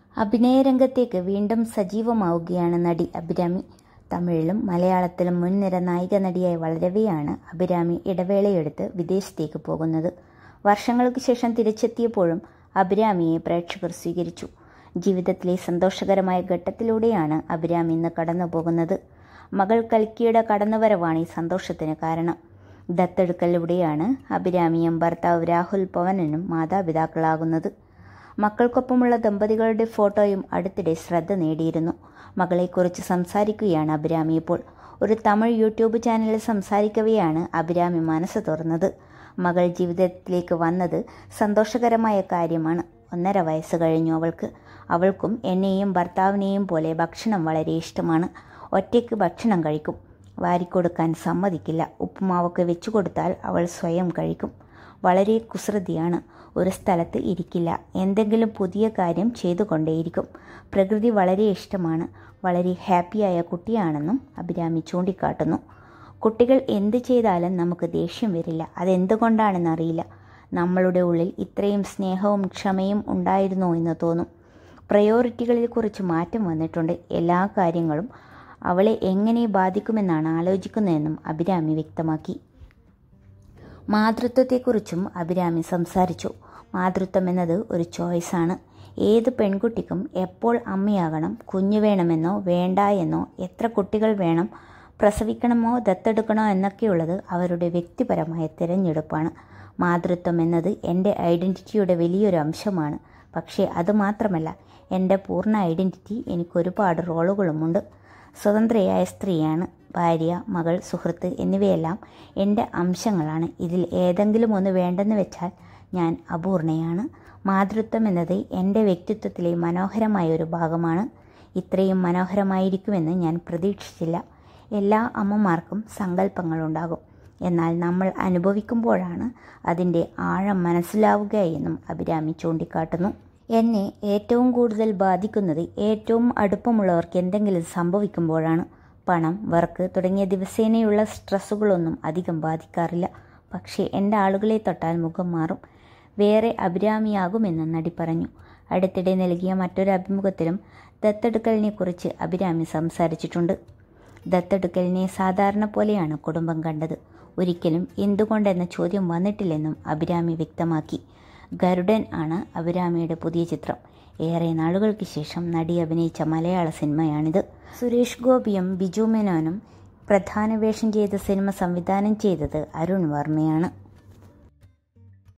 അഭിനയരംഗത്തേക്ക് വീണ്ടും സജീവമാവുകയാണ് നടി അഭിരാമി തമിഴിലും മലയാളത്തിലും മുൻനിര നായിക നടിയായി വളരവെയാണ് അഭിരാമി ഇടവേളയെടുത്ത് വിദേശത്തേക്ക് പോകുന്നത് വർഷങ്ങൾക്ക് ശേഷം തിരിച്ചെത്തിയപ്പോഴും അഭിരാമിയെ പ്രേക്ഷകർ സ്വീകരിച്ചു ജീവിതത്തിലെ സന്തോഷകരമായ ഘട്ടത്തിലൂടെയാണ് അഭിരാമി ഇന്ന് കടന്നു പോകുന്നത് മകൾ കൽക്കിയുടെ കടന്നുവരവാണ് ഈ സന്തോഷത്തിന് കാരണം ദത്തെടുക്കലിലൂടെയാണ് അഭിരാമിയും ഭർത്താവ് രാഹുൽ പവനനും മാതാപിതാക്കളാകുന്നത് മക്കൾക്കൊപ്പമുള്ള ദമ്പതികളുടെ ഫോട്ടോയും അടുത്തിടെ ശ്രദ്ധ നേടിയിരുന്നു മകളെക്കുറിച്ച് സംസാരിക്കുകയാണ് അഭിരാമി ഇപ്പോൾ ഒരു തമിഴ് യൂട്യൂബ് ചാനലിൽ സംസാരിക്കവെയാണ് അഭിരാമി മനസ്സ് തുറന്നത് മകൾ ജീവിതത്തിലേക്ക് വന്നത് സന്തോഷകരമായ കാര്യമാണ് ഒന്നര വയസ്സ് കഴിഞ്ഞു അവൾക്ക് അവൾക്കും എന്നെയും ഭർത്താവിനെയും പോലെ ഭക്ഷണം വളരെ ഇഷ്ടമാണ് ഒറ്റയ്ക്ക് ഭക്ഷണം കഴിക്കും വാരിക്കൊടുക്കാൻ സമ്മതിക്കില്ല ഉപ്പുമാവൊക്കെ വെച്ചു കൊടുത്താൽ അവൾ സ്വയം കഴിക്കും വളരെ കുസൃതിയാണ് ഒരു സ്ഥലത്ത് ഇരിക്കില്ല എന്തെങ്കിലും പുതിയ കാര്യം ചെയ്തുകൊണ്ടേയിരിക്കും പ്രകൃതി വളരെ ഇഷ്ടമാണ് വളരെ ഹാപ്പിയായ കുട്ടിയാണെന്നും അഭിരാമി ചൂണ്ടിക്കാട്ടുന്നു കുട്ടികൾ എന്ത് ചെയ്താലും നമുക്ക് ദേഷ്യം വരില്ല അതെന്തുകൊണ്ടാണെന്നറിയില്ല നമ്മളുടെ ഉള്ളിൽ ഇത്രയും സ്നേഹവും ക്ഷമയും ഉണ്ടായിരുന്നോ എന്ന് തോന്നും പ്രയോറിറ്റികളിൽ കുറിച്ച് മാറ്റം വന്നിട്ടുണ്ട് എല്ലാ കാര്യങ്ങളും അവളെ എങ്ങനെ ബാധിക്കുമെന്നാണ് ആലോചിക്കുന്നതെന്നും അഭിരാമി വ്യക്തമാക്കി മാതൃത്വത്തെക്കുറിച്ചും അഭിരാമി സംസാരിച്ചു മാതൃത്വം എന്നത് ഒരു ചോയ്സാണ് ഏത് പെൺകുട്ടിക്കും എപ്പോൾ അമ്മയാകണം കുഞ്ഞു വേണമെന്നോ വേണ്ട എന്നോ എത്ര കുട്ടികൾ വേണം പ്രസവിക്കണമോ ദത്തെടുക്കണോ എന്നൊക്കെയുള്ളത് അവരുടെ വ്യക്തിപരമായ തിരഞ്ഞെടുപ്പാണ് മാതൃത്വം എന്നത് എൻ്റെ ഐഡൻറ്റിറ്റിയുടെ വലിയൊരു അംശമാണ് പക്ഷേ അത് മാത്രമല്ല എൻ്റെ പൂർണ്ണ ഐഡൻറ്റിറ്റി എനിക്കൊരുപാട് റോളുകളുമുണ്ട് സ്വതന്ത്രയായ സ്ത്രീയാണ് ഭാര്യ മകൾ സുഹൃത്ത് എന്നിവയെല്ലാം എൻ്റെ അംശങ്ങളാണ് ഇതിൽ ഏതെങ്കിലും ഒന്ന് വേണ്ടെന്ന് വെച്ചാൽ ഞാൻ അപൂർണയാണ് മാതൃത്വം എന്നത് എൻ്റെ വ്യക്തിത്വത്തിലെ മനോഹരമായ ഒരു ഭാഗമാണ് ഇത്രയും മനോഹരമായിരിക്കുമെന്ന് ഞാൻ പ്രതീക്ഷിച്ചില്ല എല്ലാ അമ്മമാർക്കും സങ്കല്പങ്ങളുണ്ടാകും എന്നാൽ നമ്മൾ അനുഭവിക്കുമ്പോഴാണ് അതിൻ്റെ ആഴം മനസ്സിലാവുക എന്നും അഭിരാമി ചൂണ്ടിക്കാട്ടുന്നു എന്നെ ഏറ്റവും കൂടുതൽ ബാധിക്കുന്നത് ഏറ്റവും അടുപ്പമുള്ളവർക്ക് എന്തെങ്കിലും സംഭവിക്കുമ്പോഴാണ് പണം വർക്ക് തുടങ്ങിയ ദിവസേനയുള്ള സ്ട്രെസ്സുകളൊന്നും അധികം ബാധിക്കാറില്ല പക്ഷേ എൻ്റെ ആളുകളെ തൊട്ടാൽ മുഖം മാറും വേറെ അഭിരാമിയാകുമെന്ന് നടി പറഞ്ഞു അടുത്തിടെ നൽകിയ മറ്റൊരു അഭിമുഖത്തിലും ദത്തെടുക്കലിനെക്കുറിച്ച് അഭിരാമി സംസാരിച്ചിട്ടുണ്ട് ദത്തെടുക്കലിനെ സാധാരണ പോലെയാണ് കുടുംബം കണ്ടത് ഒരിക്കലും എന്തുകൊണ്ടെന്ന ചോദ്യം വന്നിട്ടില്ലെന്നും അഭിരാമി വ്യക്തമാക്കി ഗരുഡൻ ആണ് അഭിരാമിയുടെ പുതിയ ചിത്രം ഏറെ നാളുകൾക്ക് ശേഷം നടി അഭിനയിച്ച മലയാള സിനിമയാണിത് സുരേഷ് ഗോപിയും ബിജു മേനോനും പ്രധാന വേഷം ചെയ്ത സിനിമ സംവിധാനം ചെയ്തത് അരുൺ വർമ്മയാണ്